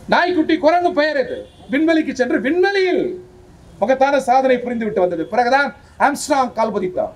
நாய்க்குட்டி குரங்கு பெயர் இது விண்வெளிக்கு சென்று விண்வெளியில் மகத்தான சாதனை புரிந்து விட்டு வந்தது பிறகுதான் ஆம்ஸ்ட்ராங் கால் பதித்தார்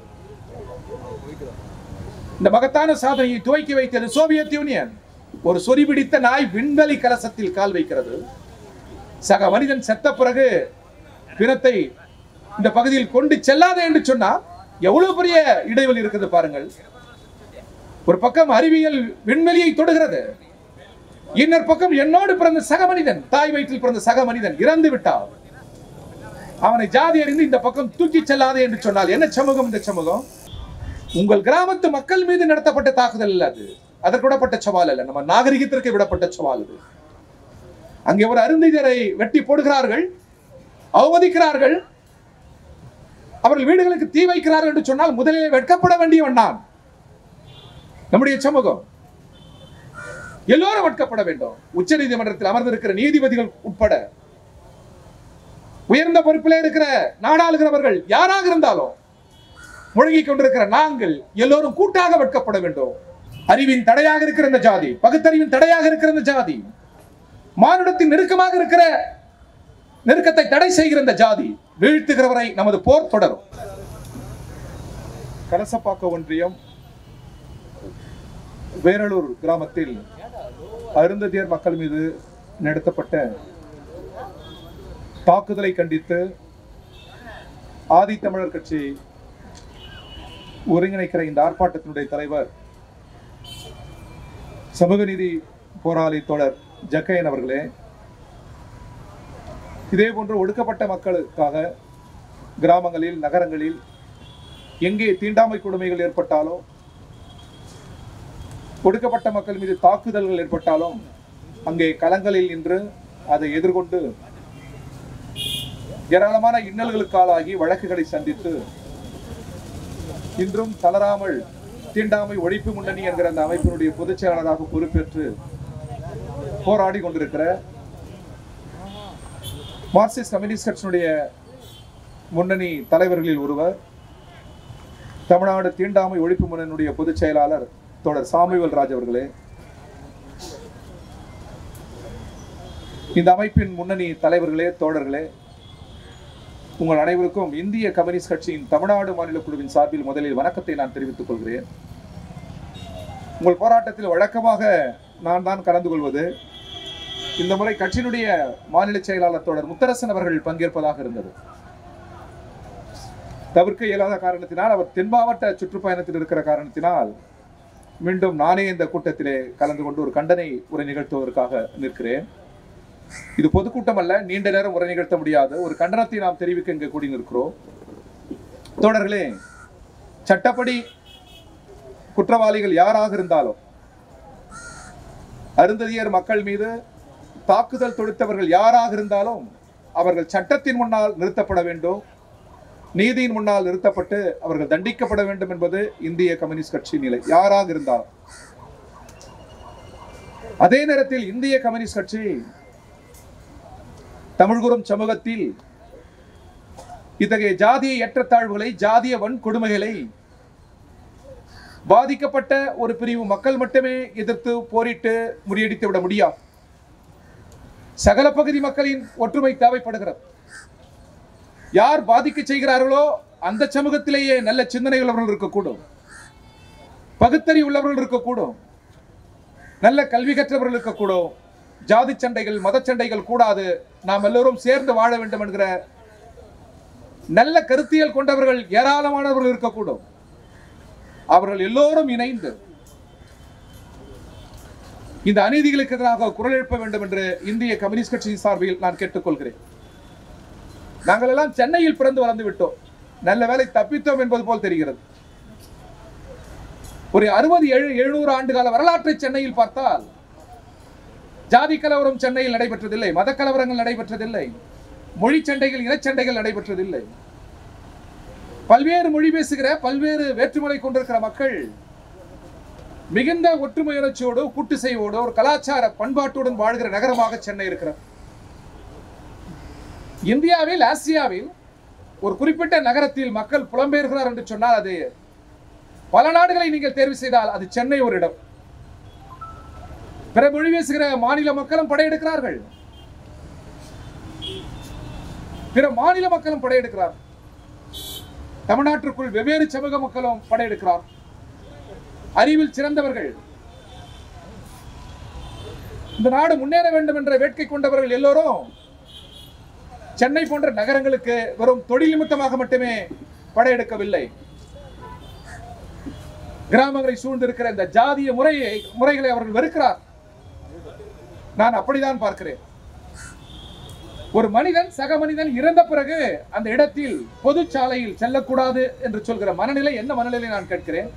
இந்த மகத்தான சாதனையை துவக்கி வைத்தது சோவியத் யூனியன் ஒரு சொறி பிடித்த நாய் விண்வெளி கலசத்தில் கால் வைக்கிறது சக மனிதன் செத்த பிறகு பிணத்தை இந்த பகுதியில் கொண்டு செல்லாதே என்று சொன்னா எவ்வளவு பெரிய இடைவெளி இருக்குது பாருங்கள் ஒரு பக்கம் அறிவியல் விண்வெளியை தொடுகிறது இன்னொரு பக்கம் என்னோடு பிறந்த சக மனிதன் தாய் வயிற்றில் பிறந்த சக மனிதன் இறந்து விட்டார் அவனை ஜாதி அறிந்து இந்த பக்கம் தூக்கி செல்லாதே என்று சொன்னால் என்ன சமூகம் இந்த சமூகம் உங்கள் கிராமத்து மக்கள் மீது நடத்தப்பட்ட தாக்குதல் அல்ல அது அதற்கு விடப்பட்ட சவால் அல்ல நம்ம நாகரிகத்திற்கு விடப்பட்ட சவால் அது அங்கே ஒரு அருந்திதரை வெட்டி போடுகிறார்கள் அவமதிக்கிறார்கள் அவர்கள் வீடுகளுக்கு தீ வைக்கிறார்கள் என்று சொன்னால் முதலில் வெட்கப்பட வேண்டியவன் நான் நம்முடைய சமூகம் எல்லோரும் வெட்கப்பட வேண்டும் உச்ச நீதிமன்றத்தில் அமர்ந்திருக்கிற நீதிபதிகள் உட்பட உயர்ந்த பொறுப்பில் இருக்கிற நாடாளுகிறவர்கள் யாராக இருந்தாலும் முழங்கிக் கொண்டிருக்கிற நாங்கள் எல்லோரும் கூட்டாக வெட்கப்பட வேண்டும் அறிவின் தடையாக இருக்கிற இந்த ஜாதி பகுத்தறிவின் தடையாக இருக்கிற இந்த ஜாதி மானுடத்தின் நெருக்கமாக இருக்கிற நெருக்கத்தை தடை செய்கிற இந்த ஜாதி வீழ்த்துகிறவரை நமது போர் தொடரும் கலசப்பாக்க ஒன்றியம் வேரலூர் கிராமத்தில் அருந்ததியர் மக்கள் மீது நடத்தப்பட்ட தாக்குதலை கண்டித்து ஆதித்தமிழர் கட்சி ஒருங்கிணைக்கிற இந்த ஆர்ப்பாட்டத்தினுடைய தலைவர் சமூக நீதி போராளி தோழர் ஜக்கையன் அவர்களே இதே போன்று ஒடுக்கப்பட்ட மக்களுக்காக கிராமங்களில் நகரங்களில் எங்கே தீண்டாமை கொடுமைகள் ஏற்பட்டாலோ ஒடுக்கப்பட்ட மக்கள் மீது தாக்குதல்கள் ஏற்பட்டாலும் அங்கே களங்களில் நின்று அதை எதிர்கொண்டு ஏராளமான இன்னல்களுக்கு ஆளாகி வழக்குகளை சந்தித்து இன்றும் தளராமல் தீண்டாமை ஒழிப்பு முன்னணி என்கிற அந்த அமைப்பினுடைய பொதுச் செயலாளராக பொறுப்பேற்று போராடி கொண்டிருக்கிற மார்க்சிஸ்ட் கம்யூனிஸ்ட் கட்சியினுடைய முன்னணி தலைவர்களில் ஒருவர் தமிழ்நாடு தீண்டாமை ஒழிப்பு முன்னணியுடைய பொதுச் செயலாளர் தோழர் சாமுவேல் ராஜ் அவர்களே இந்த அமைப்பின் முன்னணி தலைவர்களே தோழர்களே உங்கள் அனைவருக்கும் இந்திய கம்யூனிஸ்ட் கட்சியின் தமிழ்நாடு மாநில குழுவின் சார்பில் முதலில் வணக்கத்தை நான் தெரிவித்துக் கொள்கிறேன் உங்கள் போராட்டத்தில் வழக்கமாக நான் தான் கலந்து கொள்வது இந்த முறை கட்சியினுடைய மாநில செயலாளர் தோழர் முத்தரசன் அவர்கள் பங்கேற்பதாக இருந்தது தவிர்க்க இயலாத காரணத்தினால் அவர் தென் மாவட்ட சுற்றுப்பயணத்தில் இருக்கிற காரணத்தினால் மீண்டும் நானே இந்த கூட்டத்திலே கலந்து கொண்டு ஒரு கண்டனை உரை நிகழ்த்துவதற்காக நிற்கிறேன் இது பொதுக்கூட்டம் அல்ல நீண்ட நேரம் உரை நிகழ்த்த முடியாது ஒரு கண்டனத்தை நாம் தெரிவிக்க இங்கே கூடி நிற்கிறோம் தோழர்களே சட்டப்படி குற்றவாளிகள் யாராக இருந்தாலும் அருந்ததியர் மக்கள் மீது தாக்குதல் தொடுத்தவர்கள் யாராக இருந்தாலும் அவர்கள் சட்டத்தின் முன்னால் நிறுத்தப்பட வேண்டும் நீதியின் முன்னால் நிறுத்தப்பட்டு அவர்கள் தண்டிக்கப்பட வேண்டும் என்பது இந்திய கம்யூனிஸ்ட் கட்சி நிலை யாராக இருந்தாலும் அதே நேரத்தில் இந்திய கம்யூனிஸ்ட் கட்சி தமிழ்குறும் சமூகத்தில் இத்தகைய ஜாதிய ஏற்றத்தாழ்வுகளை ஜாதிய வன்கொடுமைகளை பாதிக்கப்பட்ட ஒரு பிரிவு மக்கள் மட்டுமே எதிர்த்து போரிட்டு முறியடித்து விட முடியாது சகல பகுதி மக்களின் ஒற்றுமை தேவைப்படுகிறது யார் பாதிக்க செய்கிறார்களோ அந்த சமூகத்திலேயே நல்ல சிந்தனை உள்ளவர்கள் இருக்கக்கூடும் பகுத்தறி உள்ளவர்கள் இருக்கக்கூடும் நல்ல கல்வி கற்றவர்கள் இருக்கக்கூடும் ஜாதி சண்டைகள் மத சண்டைகள் கூடாது நாம் எல்லோரும் சேர்ந்து வாழ வேண்டும் என்கிற நல்ல கருத்தியல் கொண்டவர்கள் ஏராளமானவர்கள் இருக்கக்கூடும் அவர்கள் எல்லோரும் இணைந்து இந்த அநீதிகளுக்கு எதிராக குரல் எழுப்ப வேண்டும் என்று இந்திய கம்யூனிஸ்ட் கட்சியின் சார்பில் நான் கேட்டுக்கொள்கிறேன் நாங்கள் எல்லாம் சென்னையில் பிறந்து வளர்ந்து விட்டோம் நல்ல வேலை தப்பித்தோம் என்பது போல் தெரிகிறது ஒரு அறுபது ஏழு எழுநூறு ஆண்டு கால வரலாற்றை சென்னையில் பார்த்தால் ஜாதி கலவரம் சென்னையில் நடைபெற்றதில்லை மத கலவரங்கள் நடைபெற்றதில்லை மொழி சண்டைகள் இனச்சண்டைகள் நடைபெற்றதில்லை பல்வேறு மொழி பேசுகிற பல்வேறு வேற்றுமொழி கொண்டிருக்கிற மக்கள் மிகுந்த ஒற்றுமை உணர்ச்சியோடு கூட்டு செய்வோடு ஒரு கலாச்சார பண்பாட்டுடன் வாழ்கிற நகரமாக சென்னை இருக்கிறது இந்தியாவில் ஆசியாவில் ஒரு குறிப்பிட்ட நகரத்தில் மக்கள் புலம்பெயர்கிறார் என்று சொன்னால் அது பல நாடுகளை நீங்கள் தேர்வு செய்தால் அது சென்னை ஒரு இடம் பிற மொழி பேசுகிற மாநில மக்களும் படையெடுக்கிறார்கள் பிற மாநில மக்களும் படையெடுக்கிறார் தமிழ்நாட்டிற்குள் வெவ்வேறு சமூக மக்களும் படையெடுக்கிறார் அறிவில் சிறந்தவர்கள் இந்த நாடு முன்னேற வேண்டும் என்ற வேட்கை கொண்டவர்கள் எல்லோரும் சென்னை போன்ற நகரங்களுக்கு வெறும் தொழில் நிமித்தமாக மட்டுமே படையெடுக்கவில்லை கிராமங்களை சூழ்ந்திருக்கிற இந்த ஜாதிய முறையை முறைகளை அவர்கள் வெறுக்கிறார் நான் அப்படிதான் பார்க்கிறேன் ஒரு மனிதன் சக மனிதன் இறந்த பிறகு அந்த இடத்தில் பொது சாலையில் செல்லக்கூடாது என்று சொல்கிற மனநிலை என்ன மனநிலை நான் கேட்கிறேன்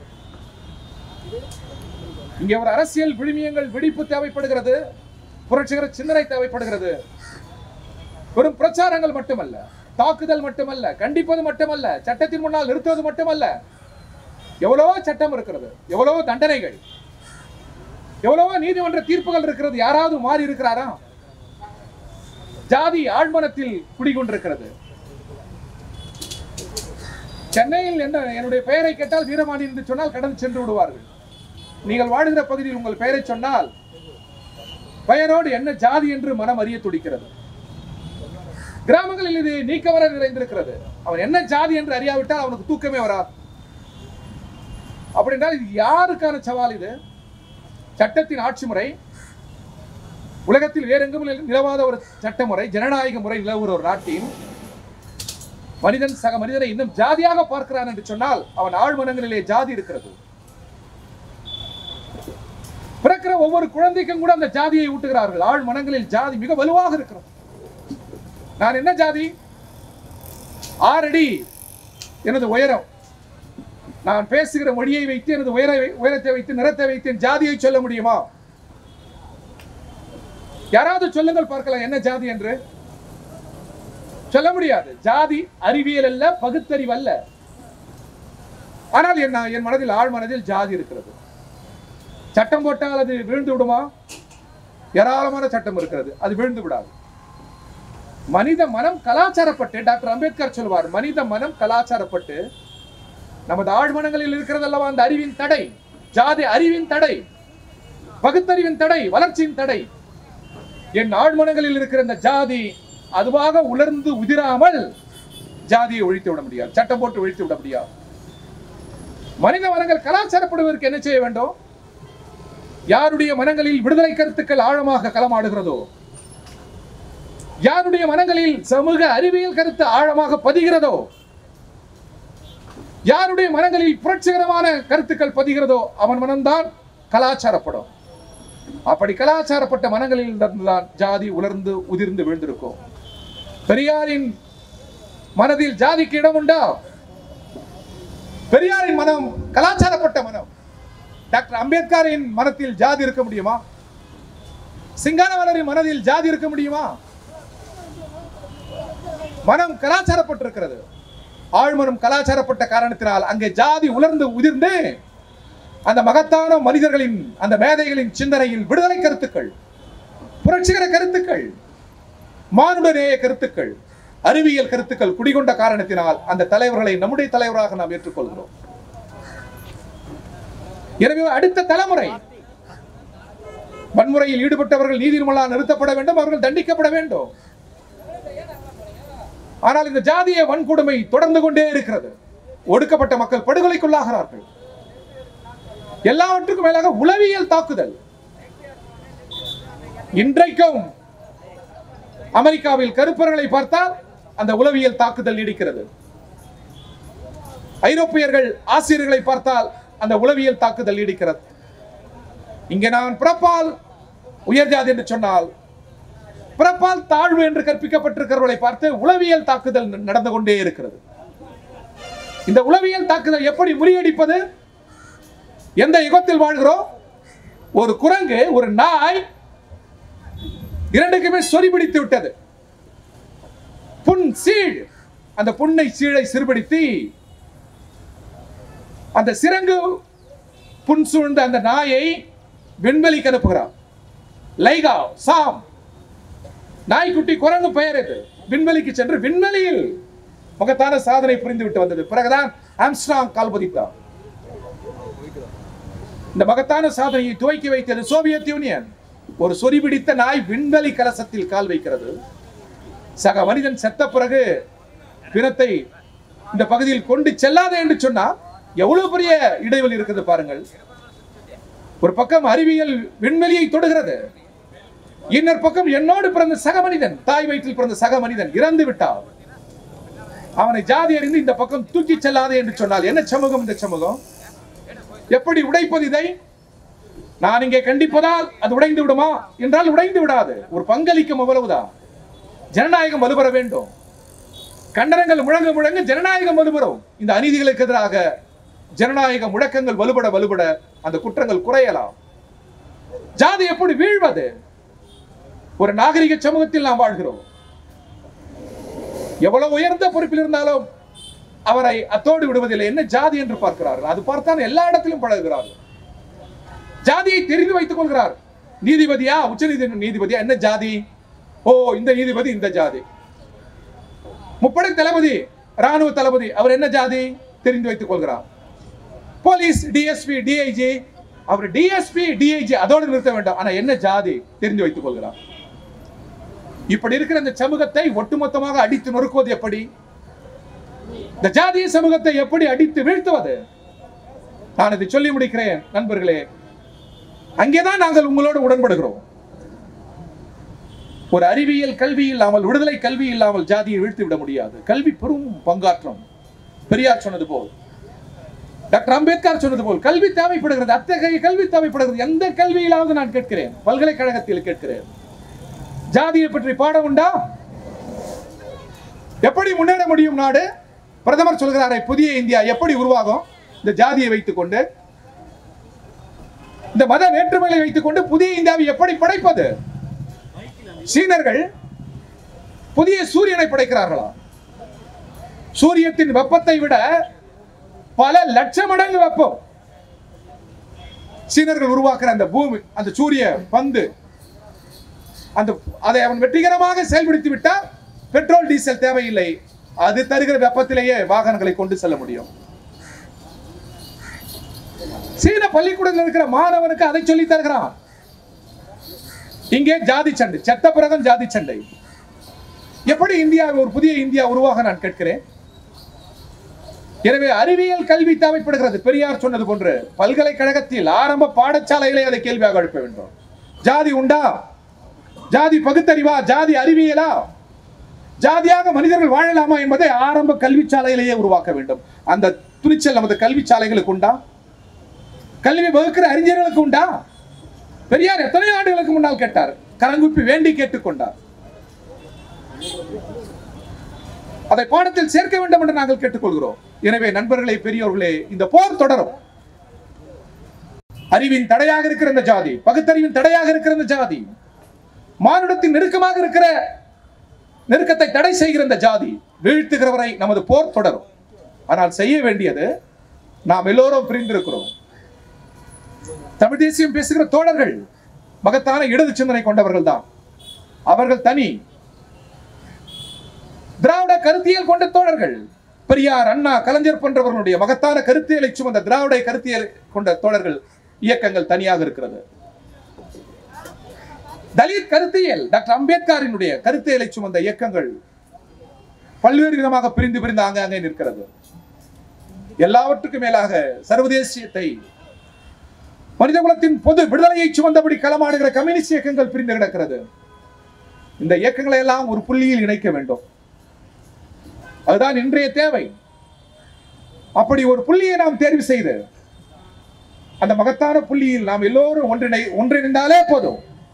இங்கே ஒரு அரசியல் விழுமியங்கள் வெடிப்பு தேவைப்படுகிறது புரட்சிகர சிந்தனை தேவைப்படுகிறது வெறும் பிரச்சாரங்கள் மட்டுமல்ல தாக்குதல் மட்டுமல்ல கண்டிப்பது மட்டுமல்ல சட்டத்தின் முன்னால் நிறுத்துவது மட்டுமல்ல எவ்வளவோ சட்டம் இருக்கிறது எவ்வளவோ தண்டனைகள் எவ்வளவோ நீதிமன்ற தீர்ப்புகள் இருக்கிறது யாராவது மாறி இருக்கிறாரா ஜாதி ஆழ்மனத்தில் குடிகொண்டிருக்கிறது சென்னையில் என்ன என்னுடைய பெயரை கேட்டால் வீரமாணி என்று சொன்னால் கடந்து சென்று விடுவார்கள் நீங்கள் வாழுகிற பகுதியில் உங்கள் பெயரை சொன்னால் பெயரோடு என்ன ஜாதி என்று மனம் அறிய துடிக்கிறது கிராமங்களில் இது நீக்கவர நிறைந்திருக்கிறது அவன் என்ன ஜாதி என்று அறியாவிட்டால் அவனுக்கு தூக்கமே வராது அப்படின்றால் இது யாருக்கான சவால் இது சட்டத்தின் ஆட்சி முறை உலகத்தில் வேறெங்கும் நில- நிலவாத ஒரு சட்ட முறை ஜனநாயக முறை நிலவுகிற ஒரு நாட்டின் மனிதன் சக மனிதனை இன்னும் ஜாதியாக பார்க்கிறான் என்று சொன்னால் அவன் ஆழ்மனங்களிலே ஜாதி இருக்கிறது பிறக்கிற ஒவ்வொரு குழந்தைக்கும் கூட அந்த ஜாதியை ஊட்டுகிறார்கள் ஆழ் மனங்களில் ஜாதி மிக வலுவாக இருக்கிறது நான் என்ன ஜாதி ஆறடி எனது உயரம் நான் பேசுகிற மொழியை வைத்து எனது உயர உயரத்தை வைத்து நிறத்தை வைத்து என் ஜாதியை சொல்ல முடியுமா யாராவது சொல்லுங்கள் பார்க்கலாம் என்ன ஜாதி என்று சொல்ல முடியாது ஜாதி அறிவியல் அல்ல பகுத்தறிவு அல்ல ஆனால் என்ன என் மனதில் ஆழ் மனதில் ஜாதி இருக்கிறது சட்டம் போட்டால் அது வீழ்ந்து விடுமா ஏராளமான சட்டம் இருக்கிறது அது வீழ்ந்து விடாது மனித மனம் கலாச்சாரப்பட்டு டாக்டர் அம்பேத்கர் சொல்வார் மனித மனம் கலாச்சாரப்பட்டு நமது ஆழ்மனங்களில் இருக்கிறது அல்லவா அந்த அறிவின் தடை ஜாதி அறிவின் தடை பகுத்தறிவின் தடை வளர்ச்சியின் தடை என் ஆழ்மனங்களில் இருக்கிற இந்த ஜாதி அதுவாக உலர்ந்து உதிராமல் ஜாதியை ஒழித்து விட முடியாது சட்டம் போட்டு ஒழித்து விட முடியாது மனித மனங்கள் கலாச்சாரப்படுவதற்கு என்ன செய்ய வேண்டும் யாருடைய மனங்களில் விடுதலை கருத்துக்கள் ஆழமாக களமாடுகிறதோ யாருடைய மனங்களில் சமூக அறிவியல் கருத்து ஆழமாக பதிகிறதோ யாருடைய மனங்களில் புரட்சிகரமான கருத்துக்கள் பதிகிறதோ அவன் மனம்தான் கலாச்சாரப்படும் அப்படி கலாச்சாரப்பட்ட மனங்களில் இருந்துதான் ஜாதி உலர்ந்து உதிர்ந்து விழுந்திருக்கும் பெரியாரின் மனதில் ஜாதிக்கு இடம் உண்டா பெரியாரின் மனம் கலாச்சாரப்பட்ட மனம் டாக்டர் அம்பேத்கரின் மனத்தில் ஜாதி இருக்க முடியுமா சிங்காரவலரின் மனதில் ஜாதி இருக்க முடியுமா மனம் கலாச்சாரப்பட்டிருக்கிறது ஆழ்மனம் கலாச்சாரப்பட்ட காரணத்தினால் அங்கே ஜாதி உலர்ந்து உதிர்ந்து அந்த மகத்தான மனிதர்களின் அந்த மேதைகளின் சிந்தனையில் விடுதலை கருத்துக்கள் புரட்சிகர கருத்துக்கள் மானுடநேய கருத்துக்கள் அறிவியல் கருத்துக்கள் குடிகொண்ட காரணத்தினால் அந்த தலைவர்களை நம்முடைய தலைவராக நாம் ஏற்றுக்கொள்கிறோம் எனவே அடுத்த தலைமுறை வன்முறையில் ஈடுபட்டவர்கள் நீதிமன்றால் நிறுத்தப்பட வேண்டும் அவர்கள் தண்டிக்கப்பட வேண்டும் ஆனால் இந்த ஜாதிய வன்கொடுமை தொடர்ந்து கொண்டே இருக்கிறது ஒடுக்கப்பட்ட மக்கள் படுகொலைக்குள்ளாகிறார்கள் எல்லாவற்றுக்கும் மேலாக உளவியல் தாக்குதல் இன்றைக்கும் அமெரிக்காவில் கருப்பர்களை பார்த்தால் அந்த உளவியல் தாக்குதல் நீடிக்கிறது ஐரோப்பியர்கள் ஆசிரியர்களை பார்த்தால் அந்த உளவியல் தாக்குதல் நீடிக்கிறது இங்கே நான் பிறப்பால் உயர் ஜாதி என்று சொன்னால் பிறப்பால் தாழ்வு என்று கற்பிக்கப்பட்டிருக்கிறவர்களை பார்த்து உளவியல் தாக்குதல் நடந்து கொண்டே இருக்கிறது இந்த உளவியல் தாக்குதல் எப்படி முறியடிப்பது எந்த யுகத்தில் வாழ்கிறோம் ஒரு குரங்கு ஒரு நாய் இரண்டுக்குமே சொறி பிடித்து விட்டது புண் சீழ் அந்த புண்ணை சீழை சிறுபடுத்தி அந்த சிறங்கு புண் சூழ்ந்த அந்த நாயை விண்வெளிக்கு அனுப்புகிறான் லைகா சாம் நாய்க்குட்டி குரங்கு பெயர் இது விண்வெளிக்கு சென்று விண்வெளியில் மகத்தான சாதனை புரிந்து விட்டு வந்தது பிறகுதான் ஆம்ஸ்ட்ராங் கால் பதித்தார் இந்த மகத்தான சாதனையை துவக்கி வைத்தது சோவியத் யூனியன் ஒரு சொறி பிடித்த நாய் விண்வெளி கலசத்தில் கால் வைக்கிறது சக மனிதன் செத்த பிறகு பிணத்தை இந்த பகுதியில் கொண்டு செல்லாதே என்று சொன்னா எவ்வளவு பெரிய இடைவெளி இருக்குது பாருங்கள் ஒரு பக்கம் அறிவியல் விண்வெளியை தொடுகிறது இன்னொரு பக்கம் என்னோடு பிறந்த சக மனிதன் தாய் வயிற்றில் பிறந்த சக மனிதன் இறந்து விட்டார் அவனை ஜாதி அறிந்து இந்த பக்கம் தூக்கி செல்லாதே என்று சொன்னால் என்ன சமூகம் இந்த சமூகம் எப்படி உடைப்பது இதை நான் இங்கே கண்டிப்பதால் அது உடைந்து விடுமா என்றால் உடைந்து விடாது ஒரு பங்களிக்கும் அவ்வளவுதான் ஜனநாயகம் வலுப்பெற வேண்டும் கண்டனங்கள் முழங்க முழங்க ஜனநாயகம் வலுப்பெறும் இந்த அநீதிகளுக்கு எதிராக ஜனநாயக முழக்கங்கள் வலுபட வலுபட அந்த குற்றங்கள் குறையலாம் ஜாதி எப்படி வீழ்வது ஒரு நாகரிக சமூகத்தில் நாம் வாழ்கிறோம் எவ்வளவு உயர்ந்த பொறுப்பில் இருந்தாலும் அவரை அத்தோடு விடுவதில்லை என்ன ஜாதி என்று பார்க்கிறார்கள் அது பார்த்தான் எல்லா இடத்திலும் பழகுகிறார்கள் ஜாதியை தெரிந்து வைத்துக் கொள்கிறார் நீதிபதியா உச்ச நீதிபதியா என்ன ஜாதி ஓ இந்த நீதிபதி இந்த ஜாதி முப்படை தளபதி ராணுவ தளபதி அவர் என்ன ஜாதி தெரிந்து வைத்துக் கொள்கிறார் போலீஸ் டிஎஸ்பி டிஐஜி அவர் டிஎஸ்பி டிஐஜி அதோடு நிறுத்த வேண்டாம் ஆனா என்ன ஜாதி தெரிந்து வைத்துக் கொள்கிறார் இப்படி இருக்கிற இந்த சமூகத்தை ஒட்டுமொத்தமாக அடித்து நொறுக்குவது எப்படி இந்த ஜாதிய சமூகத்தை எப்படி அடித்து வீழ்த்துவது நான் இதை சொல்லி முடிக்கிறேன் நண்பர்களே அங்கேதான் நாங்கள் உங்களோடு உடன்படுகிறோம் ஒரு அறிவியல் கல்வி இல்லாமல் விடுதலை கல்வி இல்லாமல் ஜாதியை வீழ்த்து விட முடியாது கல்வி பெரும் பங்காற்றும் பெரியார் சொன்னது போல் டாக்டர் அம்பேத்கர் சொன்னது போல் கல்வி தேவைப்படுகிறது அத்தகைய கல்வி தேவைப்படுகிறது எந்த கல்வியிலாவது நான் கேட்கிறேன் பல்கலைக்கழகத்தில் கேட்கிறேன் ஜாதியை பற்றி பாடம் உண்டா எப்படி முன்னேற முடியும் நாடு பிரதமர் சொல்கிறாரே புதிய இந்தியா எப்படி உருவாகும் இந்த ஜாதியை வைத்துக்கொண்டு இந்த மத வேற்றுமையை வைத்துக்கொண்டு புதிய இந்தியாவை எப்படி படைப்பது சீனர்கள் புதிய சூரியனை படைக்கிறார்களா சூரியத்தின் வெப்பத்தை விட பல லட்சம் மடங்கு வெப்பம் சீனர்கள் உருவாக்குற அந்த பூமி அந்த சூரிய பந்து அந்த அதை அவன் வெற்றிகரமாக செயல்படுத்தி விட்டால் பெட்ரோல் டீசல் தேவையில்லை அது தருகிற வெப்பத்திலேயே வாகனங்களை கொண்டு செல்ல முடியும் சீன பள்ளிக்கூடத்தில் இருக்கிற மாணவனுக்கு அதை சொல்லி தருகிறான் இங்கே ஜாதி சண்டை செத்த பிறகும் ஜாதி சண்டை எப்படி இந்தியா ஒரு புதிய இந்தியா உருவாக நான் கேட்கிறேன் எனவே அறிவியல் கல்வி தேவைப்படுகிறது பெரியார் சொன்னது போன்று பல்கலைக்கழகத்தில் ஆரம்ப பாடசாலையிலே அதை கேள்வியாக எழுப்ப வேண்டும் ஜாதி உண்டா ஜாதி பகுத்தறிவா ஜாதி அறிவியலா ஜாதியாக மனிதர்கள் வாழலாமா என்பதை ஆரம்ப கல்வி சாலையிலேயே உருவாக்க வேண்டும் அந்த துணிச்சல் நமது கல்வி சாலைகளுக்கு உண்டா கல்வி வகுக்கிற அறிஞர்களுக்கு உண்டா பெரியார் எத்தனை ஆண்டுகளுக்கு முன்னால் கேட்டார் கரங்குப்பி வேண்டி கேட்டுக்கொண்டார் அதை பாடத்தில் சேர்க்க வேண்டும் என்று நாங்கள் கேட்டுக்கொள்கிறோம் எனவே நண்பர்களே பெரியோர்களே இந்த போர் தொடரும் அறிவின் தடையாக இருக்கிற இந்த ஜாதி பகுத்தறிவின் தடையாக இருக்கிற இந்த ஜாதி மானுடத்தின் நெருக்கமாக இருக்கிற நெருக்கத்தை தடை செய்கிற இந்த ஜாதி வீழ்த்துகிறவரை நமது போர் தொடரும் ஆனால் செய்ய வேண்டியது நாம் எல்லோரும் பிரிந்திருக்கிறோம் தமிழ் தேசியம் பேசுகிற தோழர்கள் மகத்தான இடது சிந்தனை கொண்டவர்கள் தான் அவர்கள் தனி திராவிட கருத்தியல் கொண்ட தோழர்கள் பெரியார் அண்ணா கலைஞர் போன்றவர்களுடைய மகத்தான கருத்தியலை சுமந்த திராவிட கருத்தியல் கொண்ட தோழர்கள் இயக்கங்கள் தனியாக இருக்கிறது தலித் கருத்தியல் டாக்டர் அம்பேத்கரினுடைய கருத்தியலை சுமந்த இயக்கங்கள் பல்வேறு விதமாக பிரிந்து பிரிந்து ஆங்காங்கே நிற்கிறது எல்லாவற்றுக்கும் மேலாக சர்வதேசியத்தை மனிதகுலத்தின் பொது விடுதலையை சுமந்தபடி களமாடுகிற கம்யூனிஸ்ட் இயக்கங்கள் பிரிந்து கிடக்கிறது இந்த இயக்கங்களை எல்லாம் ஒரு புள்ளியில் இணைக்க வேண்டும் அதுதான் இன்றைய தேவை அப்படி ஒரு புள்ளியை நாம் தேர்வு செய்து அந்த மகத்தான புள்ளியில் நாம் எல்லோரும் ஒன்றிணை ஒன்றிணைந்தாலே போதும்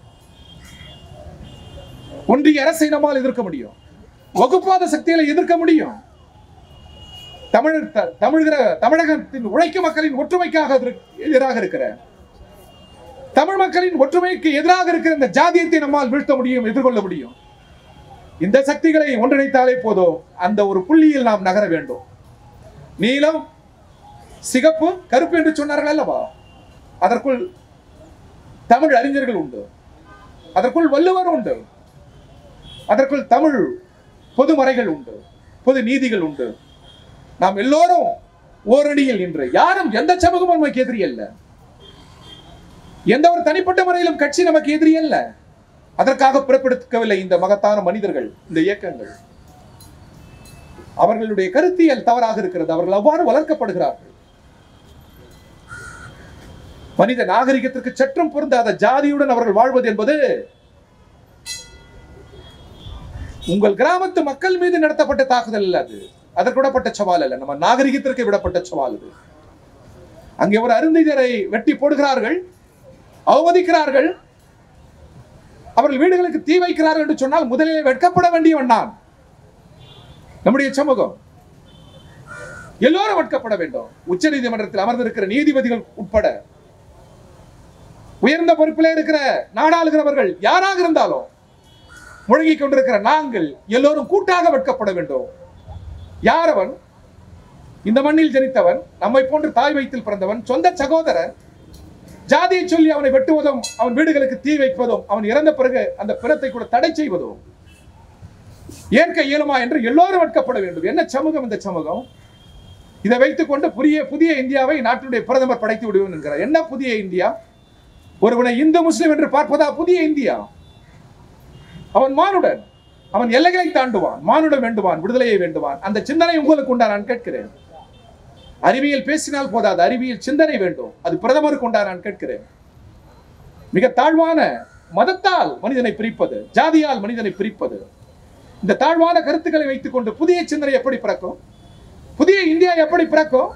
ஒன்றிய அரசை நம்மால் எதிர்க்க முடியும் வகுப்பாத சக்திகளை எதிர்க்க முடியும் தமிழ் த- தமிழ்கிற தமிழகத்தின் உழைக்கும் மக்களின் ஒற்றுமைக்காக எதிர்- எதிராக இருக்கிற தமிழ் மக்களின் ஒற்றுமைக்கு எதிராக இருக்கிற இந்த ஜாதியத்தை நம்மால் வீழ்த்த முடியும் எதிர்கொள்ள முடியும் இந்த சக்திகளை ஒன்றிணைத்தாலே போதும் அந்த ஒரு புள்ளியில் நாம் நகர வேண்டும் நீலம் சிகப்பு கருப்பு என்று சொன்னார்கள் அல்லவா அதற்குள் தமிழ் அறிஞர்கள் உண்டு அதற்குள் வள்ளுவர் உண்டு அதற்குள் தமிழ் பொதுமறைகள் உண்டு பொது நீதிகள் உண்டு நாம் எல்லோரும் ஓரடியில் நின்று யாரும் எந்த சமூகமும் நமக்கு எதிரி அல்ல எந்த ஒரு தனிப்பட்ட முறையிலும் கட்சி நமக்கு எதிரி அல்ல அதற்காக பிறப்பெடுக்கவில்லை இந்த மகத்தான மனிதர்கள் இந்த இயக்கங்கள் அவர்களுடைய கருத்தியல் தவறாக இருக்கிறது அவர்கள் அவ்வாறு வளர்க்கப்படுகிறார்கள் மனித நாகரிகத்திற்கு சற்றும் பொருந்தாத ஜாதியுடன் அவர்கள் வாழ்வது என்பது உங்கள் கிராமத்து மக்கள் மீது நடத்தப்பட்ட தாக்குதல் அல்ல அது அதற்கு விடப்பட்ட சவால் அல்ல நம்ம நாகரிகத்திற்கு விடப்பட்ட சவால் இது அங்கே ஒரு அருந்திதரை வெட்டி போடுகிறார்கள் அவமதிக்கிறார்கள் அவர்கள் வீடுகளுக்கு தீ வைக்கிறார்கள் என்று சொன்னால் முதலிலே வெட்கப்பட வேண்டியவன் நான் நம்முடைய சமூகம் எல்லோரும் வெட்கப்பட வேண்டும் உச்ச நீதிமன்றத்தில் அமர்ந்திருக்கிற நீதிபதிகள் உட்பட உயர்ந்த பொறுப்பிலே இருக்கிற நாடாளுகிறவர்கள் யாராக இருந்தாலும் முழங்கிக் கொண்டிருக்கிற நாங்கள் எல்லோரும் கூட்டாக வெட்கப்பட வேண்டும் யார் அவன் இந்த மண்ணில் ஜனித்தவன் நம்மை போன்று தாய் வயிற்றில் பிறந்தவன் சொந்த சகோதரன் ஜாதியை சொல்லி அவனை வெட்டுவதும் அவன் வீடுகளுக்கு தீ வைப்பதும் அவன் இறந்த பிறகு அந்த பிணத்தை கூட தடை செய்வதும் ஏற்க இயலுமா என்று எல்லோரும் வெட்கப்பட வேண்டும் என்ன சமூகம் இந்த சமூகம் இதை வைத்துக்கொண்டு புதிய புதிய இந்தியாவை நாட்டினுடைய பிரதமர் படைத்து விடுவேன் என்கிறார் என்ன புதிய இந்தியா ஒருவனை இந்து முஸ்லிம் என்று பார்ப்பதா புதிய இந்தியா அவன் மானுடன் அவன் எல்லைகளை தாண்டுவான் மானுடம் வேண்டுவான் விடுதலையை வேண்டுவான் அந்த சிந்தனை உங்களுக்கு உண்டா நான் கேட்கிறேன் அறிவியல் பேசினால் போதாது அறிவியல் சிந்தனை வேண்டும் அது பிரதமருக்கு உண்டா நான் கேட்கிறேன் மிக தாழ்வான மதத்தால் மனிதனை பிரிப்பது ஜாதியால் மனிதனை பிரிப்பது இந்த தாழ்வான கருத்துக்களை வைத்துக் கொண்டு புதிய சிந்தனை எப்படி பிறக்கும் புதிய இந்தியா எப்படி பிறக்கும்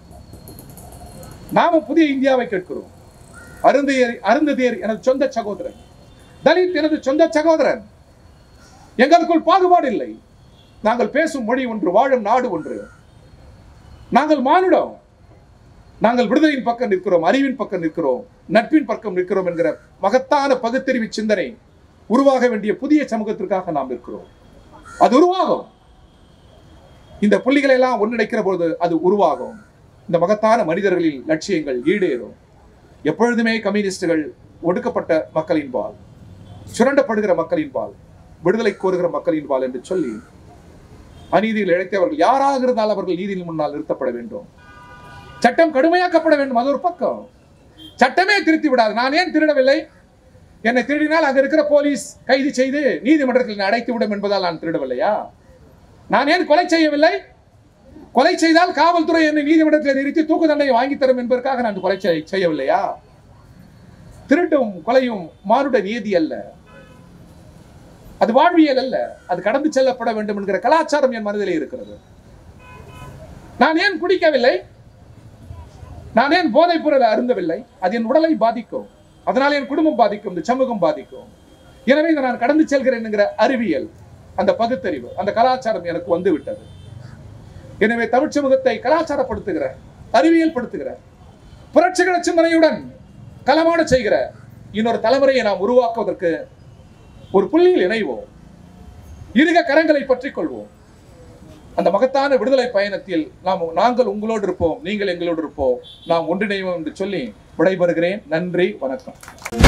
நாம புதிய இந்தியாவை கேட்கிறோம் அருந்தையர் அருந்ததியர் எனது சொந்த சகோதரன் தலித் எனது சொந்த சகோதரன் எங்களுக்குள் பாகுபாடு இல்லை நாங்கள் பேசும் மொழி ஒன்று வாழும் நாடு ஒன்று நாங்கள் மானுடம் நாங்கள் விடுதலையின் பக்கம் நிற்கிறோம் அறிவின் பக்கம் நிற்கிறோம் நட்பின் பக்கம் நிற்கிறோம் என்கிற மகத்தான பகுத்தறிவு சிந்தனை உருவாக வேண்டிய புதிய சமூகத்திற்காக நாம் இருக்கிறோம் அது உருவாகும் இந்த புள்ளிகளை எல்லாம் ஒன்றிணைக்கிற பொழுது அது உருவாகும் இந்த மகத்தான மனிதர்களில் லட்சியங்கள் ஈடேறும் எப்பொழுதுமே கம்யூனிஸ்டுகள் ஒடுக்கப்பட்ட மக்களின் பால் சுரண்டப்படுகிற மக்களின் பால் விடுதலை கோருகிற மக்களின் பால் என்று சொல்லி அநீதியில் இழைத்தவர்கள் யாராக இருந்தால் அவர்கள் நீதியின் முன்னால் நிறுத்தப்பட வேண்டும் சட்டம் கடுமையாக்கப்பட வேண்டும் அது ஒரு பக்கம் சட்டமே திருத்தி விடாது நான் ஏன் திருடவில்லை என்னை திருடினால் அங்க இருக்கிற போலீஸ் கைது செய்து நீதிமன்றத்தில் என்னை அடைத்து விடும் என்பதால் நான் திருடவில்லையா நான் ஏன் கொலை செய்யவில்லை கொலை செய்தால் காவல்துறை என்னை நீதிமன்றத்தில் நிறுத்தி தூக்கு தண்டனை வாங்கி தரும் என்பதற்காக நான் கொலை செய்- செய்யவில்லையா திருட்டும் கொலையும் மானுட நீதி அல்ல அது வாழ்வியல் அல்ல அது கடந்து செல்லப்பட வேண்டும் என்கிற கலாச்சாரம் என் மனதிலே இருக்கிறது நான் ஏன் குடிக்கவில்லை நான் ஏன் போதைப் பொருளை அருந்தவில்லை அது என் உடலை பாதிக்கும் அதனால் என் குடும்பம் பாதிக்கும் இந்த சமூகம் பாதிக்கும் எனவே இதை நான் கடந்து செல்கிறேன் என்கிற அறிவியல் அந்த பகுத்தறிவு அந்த கலாச்சாரம் எனக்கு வந்து விட்டது எனவே தமிழ் சமூகத்தை கலாச்சாரப்படுத்துகிற அறிவியல் படுத்துகிற புரட்சிகர சிந்தனையுடன் களமாட செய்கிற இன்னொரு தலைமுறையை நாம் உருவாக்குவதற்கு ஒரு புள்ளியில் இணைவோம் இருக கரங்களை பற்றிக் கொள்வோம் அந்த மகத்தான விடுதலை பயணத்தில் நாம் நாங்கள் உங்களோடு இருப்போம் நீங்கள் எங்களோடு இருப்போம் நாம் ஒன்றிணைவோம் என்று சொல்லி விடைபெறுகிறேன் நன்றி வணக்கம்